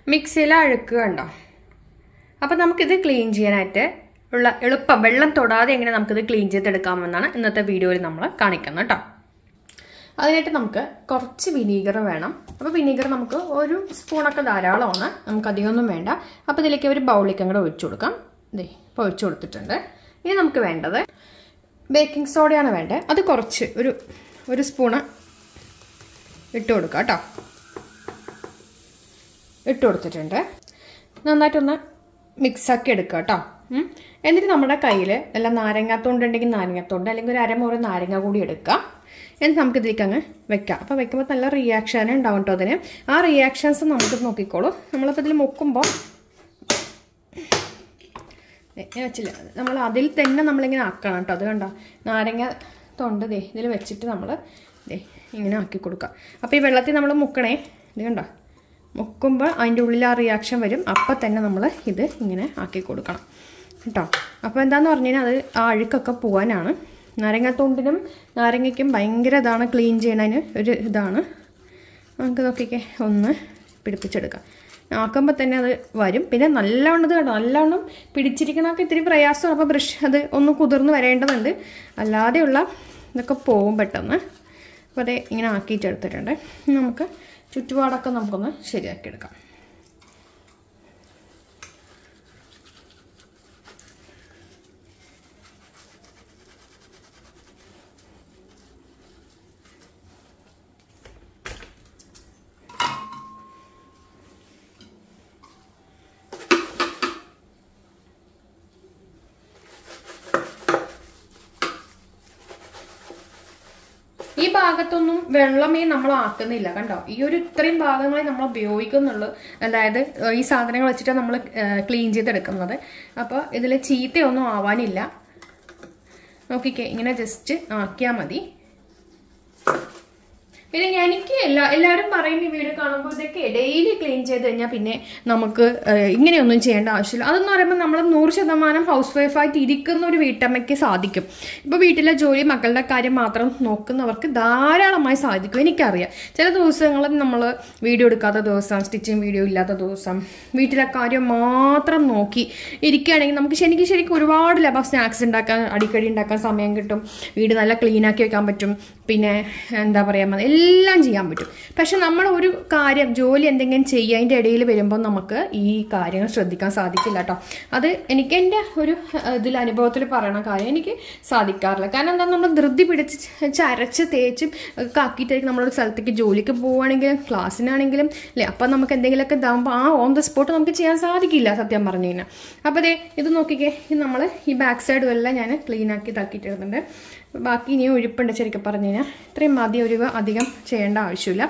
മിക്സിയിലെ അഴുക്ക് കണ്ടോ അപ്പം നമുക്കിത് ക്ലീൻ ചെയ്യാനായിട്ട് ഉള്ള എളുപ്പം വെള്ളം തൊടാതെ എങ്ങനെ നമുക്കിത് ക്ലീൻ ചെയ്തെടുക്കാമെന്നാണ് ഇന്നത്തെ വീഡിയോയിൽ നമ്മൾ കാണിക്കുന്നത് കേട്ടോ അതിനായിട്ട് നമുക്ക് കുറച്ച് വിനീഗർ വേണം അപ്പോൾ വിനീഗർ നമുക്ക് ഒരു സ്പൂണൊക്കെ ധാരാളമാണ് നമുക്ക് അധികമൊന്നും വേണ്ട അപ്പോൾ ഇതിലേക്ക് ഒരു ബൗളിലേക്ക് അങ്ങോട്ട് ഒഴിച്ചു കൊടുക്കാം ഇതേ ഇപ്പോൾ ഒഴിച്ചു കൊടുത്തിട്ടുണ്ട് ഇനി നമുക്ക് വേണ്ടത് ബേക്കിംഗ് സോഡയാണ് വേണ്ടത് അത് കുറച്ച് ഒരു ഒരു സ്പൂണ് ഇട്ട് കൊടുക്കാം കേട്ടോ ഇട്ട് കൊടുത്തിട്ടുണ്ട് നന്നായിട്ടൊന്ന് മിക്സാക്കി എടുക്കുക കേട്ടോ എന്നിട്ട് നമ്മുടെ കയ്യിൽ നല്ല നാരങ്ങാത്തോണ്ട് ഉണ്ടെങ്കിൽ നാരങ്ങാത്തോണ്ട് അല്ലെങ്കിൽ ഒരു അരമുറി നാരങ്ങ കൂടി എടുക്കാം എന്നിട്ട് നമുക്ക് ഇതിലേക്ക് അങ്ങ് വെക്കാം അപ്പോൾ വെക്കുമ്പോൾ നല്ല റിയാക്ഷൻ ഉണ്ടാവും കേട്ടോ അതിന് ആ റിയാക്ഷൻസ് നമുക്ക് നോക്കിക്കോളൂ നമ്മളിപ്പോൾ ഇതിൽ മുക്കുമ്പോൾ ഞാൻ വെച്ചില്ല നമ്മൾ അതിൽ തന്നെ നമ്മളിങ്ങനെ ആക്കണം കേട്ടോ അത് കണ്ടോ നാരങ്ങ തൊണ്ട് ദേ ഇതിൽ വെച്ചിട്ട് നമ്മൾ ദേ ഇങ്ങനെ ആക്കി കൊടുക്കുക അപ്പോൾ ഈ വെള്ളത്തിൽ നമ്മൾ മുക്കണേ ഇത് കണ്ടോ മുക്കുമ്പോൾ അതിൻ്റെ ഉള്ളിൽ ആ റിയാക്ഷൻ വരും അപ്പം തന്നെ നമ്മൾ ഇത് ഇങ്ങനെ ആക്കി കൊടുക്കണം കേട്ടോ അപ്പോൾ എന്താണെന്ന് പറഞ്ഞു കഴിഞ്ഞാൽ അത് ആ അഴുക്കൊക്കെ പോകാനാണ് നാരങ്ങാത്തോണ്ടിനും നാരങ്ങയ്ക്കും ഭയങ്കര ഇതാണ് ക്ലീൻ ചെയ്യണതിന് ഒരു ഇതാണ് നമുക്ക് നോക്കിക്കേ ഒന്ന് പിടിപ്പിച്ചെടുക്കാം ആക്കുമ്പോൾ തന്നെ അത് വരും പിന്നെ നല്ലവണ്ണം ഇത് കേട്ടോ നല്ലവണ്ണം പിടിച്ചിരിക്കണമൊക്കെ ഇത്തിരി പ്രയാസമാണ് അപ്പോൾ ബ്രഷ് അത് ഒന്ന് കുതിർന്ന് വരേണ്ടതുണ്ട് അല്ലാതെയുള്ള ഇതൊക്കെ പോകും പെട്ടെന്ന് അപ്പോൾ അതേ ഇങ്ങനെ ആക്കിയിട്ടെടുത്തിട്ടുണ്ട് നമുക്ക് ചുറ്റുപാടൊക്കെ നമുക്കൊന്ന് ശരിയാക്കിയെടുക്കാം ഈ ഭാഗത്തൊന്നും വെള്ളമേ നമ്മൾ ആക്കുന്നില്ല കണ്ടോ ഈ ഒരു ഇത്രയും ഭാഗങ്ങളെ നമ്മൾ ഉപയോഗിക്കുന്നുള്ളൂ അതായത് ഈ സാധനങ്ങൾ വെച്ചിട്ട് നമ്മൾ ക്ലീൻ ചെയ്തെടുക്കുന്നത് അപ്പോൾ ഇതിൽ ചീത്തയൊന്നും ആവാനില്ല നോക്കിക്കേ ഇങ്ങനെ ജസ്റ്റ് ആക്കിയാൽ മതി പിന്നെ എനിക്ക് എല്ലാ എല്ലാവരും പറയും ഈ വീഡിയോ കാണുമ്പോൾ ഇതൊക്കെ ഡെയിലി ക്ലീൻ ചെയ്ത് കഴിഞ്ഞാൽ പിന്നെ നമുക്ക് ഇങ്ങനെയൊന്നും ചെയ്യേണ്ട ആവശ്യമില്ല അതെന്ന് പറയുമ്പോൾ നമ്മൾ നൂറ് ശതമാനം ഹൗസ് വൈഫായിട്ട് ഇരിക്കുന്ന ഒരു വീട്ടമ്മയ്ക്ക് സാധിക്കും ഇപ്പോൾ വീട്ടിലെ ജോലി മക്കളുടെ കാര്യം മാത്രം നോക്കുന്നവർക്ക് ധാരാളമായി സാധിക്കും എനിക്കറിയാം ചില ദിവസങ്ങളിൽ നമ്മൾ വീഡിയോ എടുക്കാത്ത ദിവസം സ്റ്റിച്ചിങ് വീഡിയോ ഇല്ലാത്ത ദിവസം വീട്ടിലെ കാര്യം മാത്രം നോക്കി ഇരിക്കുകയാണെങ്കിൽ നമുക്ക് ശരിക്കും ശരിക്കും ഒരുപാട് ലാഭം സ്നാക്സ് ഉണ്ടാക്കാൻ അടിക്കടി ഉണ്ടാക്കാൻ സമയം കിട്ടും വീട് നല്ല ക്ലീൻ ആക്കി വെക്കാൻ പറ്റും പിന്നെ എന്താ പറയുക എല്ലാം ചെയ്യാൻ പറ്റും പക്ഷെ നമ്മൾ ഒരു കാര്യം ജോലി എന്തെങ്കിലും ചെയ്യുക അതിൻ്റെ ഇടയിൽ വരുമ്പോൾ നമുക്ക് ഈ കാര്യങ്ങൾ ശ്രദ്ധിക്കാൻ സാധിക്കില്ല കേട്ടോ അത് എനിക്ക് എൻ്റെ ഒരു ഇതിൽ അനുഭവത്തിൽ പറയണ കാര്യം എനിക്ക് സാധിക്കാറില്ല കാരണം എന്താ നമ്മൾ ധൃതി പിടിച്ച് ചരച്ച് തേച്ചും ഒക്കെ ആക്കിയിട്ടായിരിക്കും നമ്മളൊരു സ്ഥലത്തേക്ക് ജോലിക്ക് പോവുകയാണെങ്കിലും ക്ലാസ്സിനാണെങ്കിലും അല്ലേ അപ്പം നമുക്ക് എന്തെങ്കിലുമൊക്കെ ഇതാകുമ്പോൾ ആ ഓൺ ദ സ്പോട്ട് നമുക്ക് ചെയ്യാൻ സാധിക്കില്ല സത്യം പറഞ്ഞു കഴിഞ്ഞാൽ അപ്പോൾ അതെ ഇത് നോക്കിക്കേ ഇത് നമ്മൾ ഈ ബാക്ക് സൈഡും എല്ലാം ഞാൻ ക്ലീൻ ആക്കി ഇതാക്കിയിട്ടിരുന്നുണ്ട് ബാക്കി ഇനിയും ഒഴിപ്പുണ്ട് ശരിക്കും പറഞ്ഞു കഴിഞ്ഞാൽ ഇത്രയും മതി ഒരു അധികം ചെയ്യേണ്ട ആവശ്യമില്ല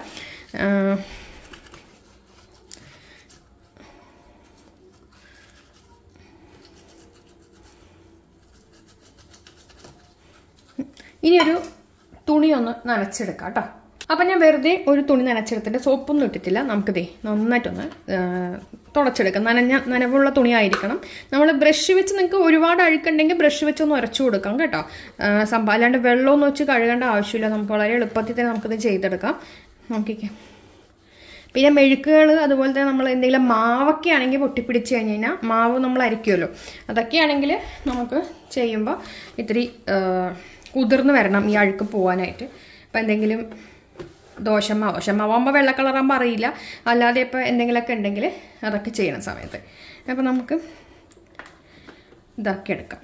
ഇനിയൊരു തുണി ഒന്ന് നനച്ചെടുക്കാം കേട്ടോ അപ്പം ഞാൻ വെറുതെ ഒരു തുണി നനച്ചെടുത്തിട്ട് സോപ്പൊന്നും ഇട്ടിട്ടില്ല നമുക്കിതേ നന്നായിട്ടൊന്ന് തുടച്ചെടുക്കാം നനഞ്ഞ നനവുള്ള തുണി ആയിരിക്കണം നമ്മൾ ബ്രഷ് വെച്ച് നിങ്ങൾക്ക് ഒരുപാട് അഴുക്കുണ്ടെങ്കിൽ ബ്രഷ് വെച്ച് ഒന്ന് ഉരച്ചു കൊടുക്കാം കേട്ടോ സംഭവം അല്ലാണ്ട് വെള്ളമൊന്നും വെച്ച് കഴുകേണ്ട ആവശ്യമില്ല നമുക്ക് വളരെ എളുപ്പത്തിൽ തന്നെ നമുക്കിത് ചെയ്തെടുക്കാം നോക്കിക്കാം പിന്നെ മെഴുക്കുകൾ അതുപോലെ തന്നെ നമ്മൾ എന്തെങ്കിലും മാവൊക്കെ ആണെങ്കിൽ പൊട്ടിപ്പിടിച്ച് കഴിഞ്ഞ് കഴിഞ്ഞാൽ മാവ് നമ്മൾ അരിക്കുമല്ലോ അതൊക്കെയാണെങ്കിൽ നമുക്ക് ചെയ്യുമ്പോൾ ഇത്തിരി കുതിർന്ന് വരണം ഈ അഴുക്ക് പോകാനായിട്ട് അപ്പം എന്തെങ്കിലും ദോശമാവ് ദോശമാവുമ്പോൾ വെള്ള കളറാകുമ്പോൾ അറിയില്ല അല്ലാതെ ഇപ്പോൾ എന്തെങ്കിലുമൊക്കെ ഉണ്ടെങ്കിൽ അതൊക്കെ ചെയ്യണ സമയത്ത് അപ്പോൾ നമുക്ക് ഇതാക്കി എടുക്കാം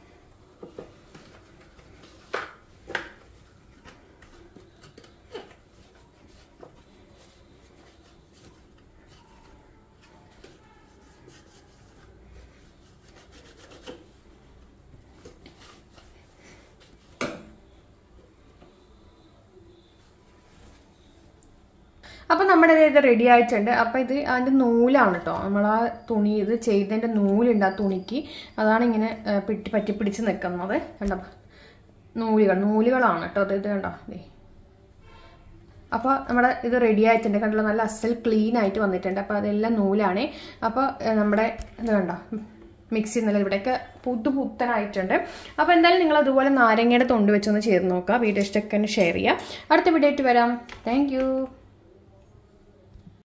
അപ്പം നമ്മുടെ ഇത് റെഡി ആയിട്ടുണ്ട് അപ്പം ഇത് അതിൻ്റെ നൂലാണ് കേട്ടോ നമ്മൾ ആ തുണി ഇത് ചെയ്തതിൻ്റെ നൂലുണ്ട് ആ തുണിക്ക് അതാണ് ഇങ്ങനെ പിട്ടി പറ്റി പിടിച്ച് നിൽക്കുന്നത് കണ്ടോ നൂലുകൾ നൂലുകളാണ് കേട്ടോ അത് ഇത് കണ്ടോ ദേ അപ്പോൾ നമ്മുടെ ഇത് റെഡി ആയിട്ടുണ്ട് കണ്ടല്ലോ നല്ല അസൽ ക്ലീൻ ആയിട്ട് വന്നിട്ടുണ്ട് അപ്പോൾ അതെല്ലാം നൂലാണ് അപ്പോൾ നമ്മുടെ ഇത് കണ്ടോ മിക്സി നല്ല ഇവിടെയൊക്കെ പുതു പുത്തനായിട്ടുണ്ട് അപ്പോൾ എന്തായാലും നിങ്ങൾ അതുപോലെ നാരങ്ങയുടെ തൊണ്ട് വെച്ചൊന്ന് ചെയ്ത് നോക്കുക വീഡിയോ ഇഷ്ടമൊക്കെ ഷെയർ ചെയ്യുക അടുത്ത വീഡിയോ ആയിട്ട് വരാം താങ്ക്